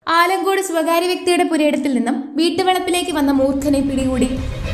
ആലങ്കോട് സ്വകാര്യ വ്യക്തിയുടെ പുരയിടത്തിൽ നിന്നും വീട്ടുവളപ്പിലേക്ക് വന്ന മൂർഖനെ പിടികൂടി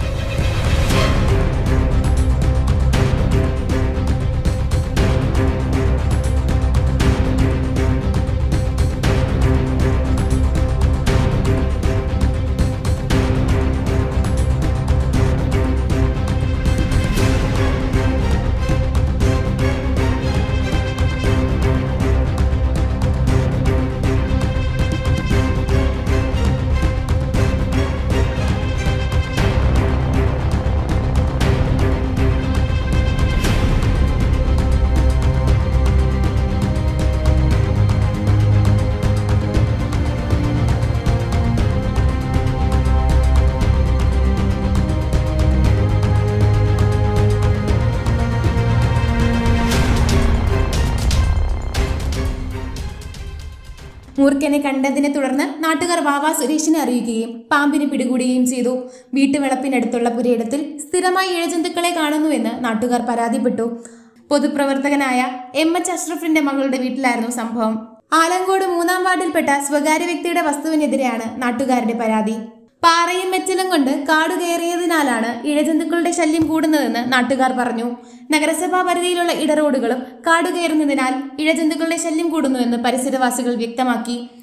മൂർഖനെ കണ്ടതിനെ തുടർന്ന് നാട്ടുകാർ വാവാ സുരേഷിനെ അറിയിക്കുകയും പാമ്പിനെ പിടികൂടുകയും ചെയ്തു വീട്ടുവളപ്പിനടുത്തുള്ള പുരയിടത്തിൽ സ്ഥിരമായി ഇഴജന്തുക്കളെ കാണുന്നുവെന്ന് നാട്ടുകാർ പരാതിപ്പെട്ടു പൊതുപ്രവർത്തകനായ എം എച്ച് അഷ്റഫിന്റെ മകളുടെ വീട്ടിലായിരുന്നു സംഭവം ആലങ്കോട് മൂന്നാം വാർഡിൽപ്പെട്ട സ്വകാര്യ വ്യക്തിയുടെ വസ്തുവിനെതിരെയാണ് നാട്ടുകാരുടെ പരാതി പാറയും മെച്ചലും കൊണ്ട് കാട് കയറിയതിനാലാണ് ഇഴജന്തുക്കളുടെ ശല്യം കൂടുന്നതെന്ന് നാട്ടുകാർ പറഞ്ഞു നഗരസഭാ പരിധിയിലുള്ള ഇടറോഡുകളും കാട് കയറുന്നതിനാൽ ഇഴജന്തുക്കളുടെ ശല്യം കൂടുന്നുവെന്ന് പരിസരവാസികൾ വ്യക്തമാക്കി